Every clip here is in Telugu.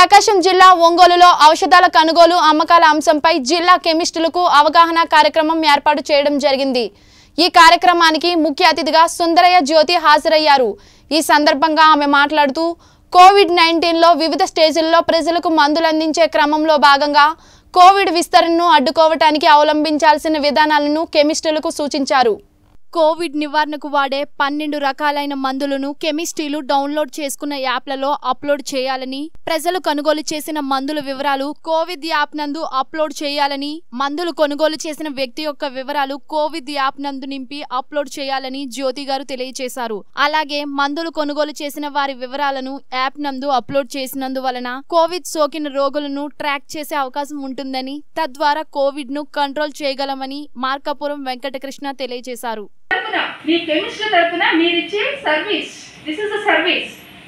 ప్రకాశం జిల్లా ఒంగోలులో ఔషధాల కొనుగోలు అమ్మకాల అంశంపై జిల్లా కెమిస్టులకు అవగాహన కార్యక్రమం ఏర్పాటు చేయడం జరిగింది ఈ కార్యక్రమానికి ముఖ్య అతిథిగా సుందరయ్య జ్యోతి హాజరయ్యారు ఈ సందర్భంగా ఆమె మాట్లాడుతూ కోవిడ్ నైన్టీన్లో వివిధ స్టేజ్ల్లో ప్రజలకు మందులు అందించే క్రమంలో భాగంగా కోవిడ్ విస్తరణను అడ్డుకోవటానికి అవలంబించాల్సిన విధానాలను కెమిస్టులకు సూచించారు కోవిడ్ నివారణకు వాడే పన్నెండు రకాలైన మందులను కెమిస్ట్రీలు డౌన్లోడ్ చేసుకున్న యాప్లలో అప్లోడ్ చేయాలని ప్రజలు కొనుగోలు చేసిన మందుల వివరాలు కోవిడ్ యాప్ నందు అప్లోడ్ చేయాలని మందులు కొనుగోలు చేసిన వ్యక్తి యొక్క వివరాలు కోవిడ్ యాప్ నందు నింపి అప్లోడ్ చేయాలని జ్యోతి గారు తెలియజేశారు అలాగే మందులు కొనుగోలు చేసిన వారి వివరాలను యాప్ నందు అప్లోడ్ చేసినందువలన కోవిడ్ సోకిన రోగులను ట్రాక్ చేసే అవకాశం ఉంటుందని తద్వారా కోవిడ్ ను కంట్రోల్ చేయగలమని మార్కాపురం వెంకటకృష్ణ తెలియజేశారు తరపున మీ కెమిస్ట్రీ తరపున మీరు ఇచ్చే service this is a service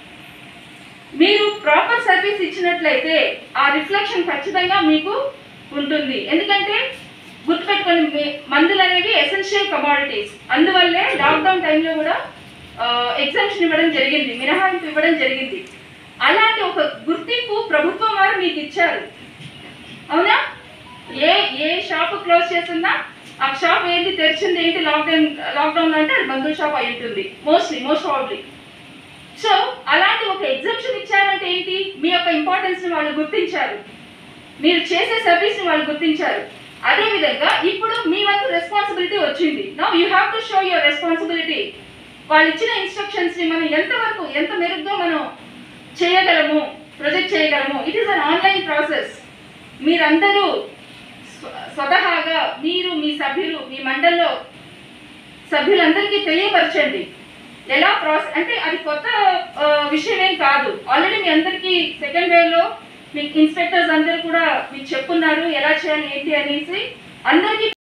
మీరు ప్రాపర్ సర్వీస్ ఇచ్చినట్లయితే ఆ రిఫ్లెక్షన్ ఖచ్చితంగా మీకు ఉంటుంది ఎందుకంటే గుర్తుపెట్టుకోండి మీ- మందులు అనేవి ఎసెన్షియల్ కమాడిటీస్ అందువల్లే లాక్డౌన్ టైంలో కూడా ఎగ్జామ్షన్ ఇవ్వడం జరిగింది మినహాయింపు ఇవ్వడం జరిగింది అలాంటి ఒక గుర్తింపు ప్రభుత్వం వారు మీకు ఇచ్చారు అవునా ఏ ఏ షాప్ క్లోజ్ చేస్తున్నా ఆ షాప్ ఏంటి తెరిచింది ఏంటి లాక్డౌన్ లాక్డౌన్ అంటే అది మందుల షాప్ అయి ఉంటుంది మోస్ట్లీ మోస్ట్ ప్రాబ్లీ సో అలాంటి ఒక ఎగ్జామ్షన్ ఇచ్చారంటే ఏంటి మీ యొక్క ఇంపార్టెన్స్ ని వాళ్ళు గుర్తించారు మీరు చేసే సర్వీస్ ని వాళ్ళు గుర్తించారు అదే విధంగా ఇప్పుడు మీ వంతు రెస్పాన్సిబిలిటీ వచ్చింది now you have to show your responsibility వాళ్ళు ఇచ్చిన ఇన్స్ట్రక్షన్స్ ని మనం ఎంతవరకు ఎంత మెరుగ్గా మనం చేయగలము ప్రొజెక్ట్ చేయగలము it is an online process మీరందరూ స్వ- స్వతహాగా మీరు మీ సభ్యులు మీ మండల్లో సభ్యులందరికీ తెలియపరచండి ఎలా ప్రాసెస్ అంటే అది కొత్త ఆ, విషయం ఏం కాదు ఆల్రెడీ మీ అందరికీ సెకండ్ వేవ్లో మీకు ఇన్స్పెక్టర్స్ అందరూ కూడా మీకు చెప్పున్నారు ఎలా చేయాలి ఏంటి అనేసి అందరికీ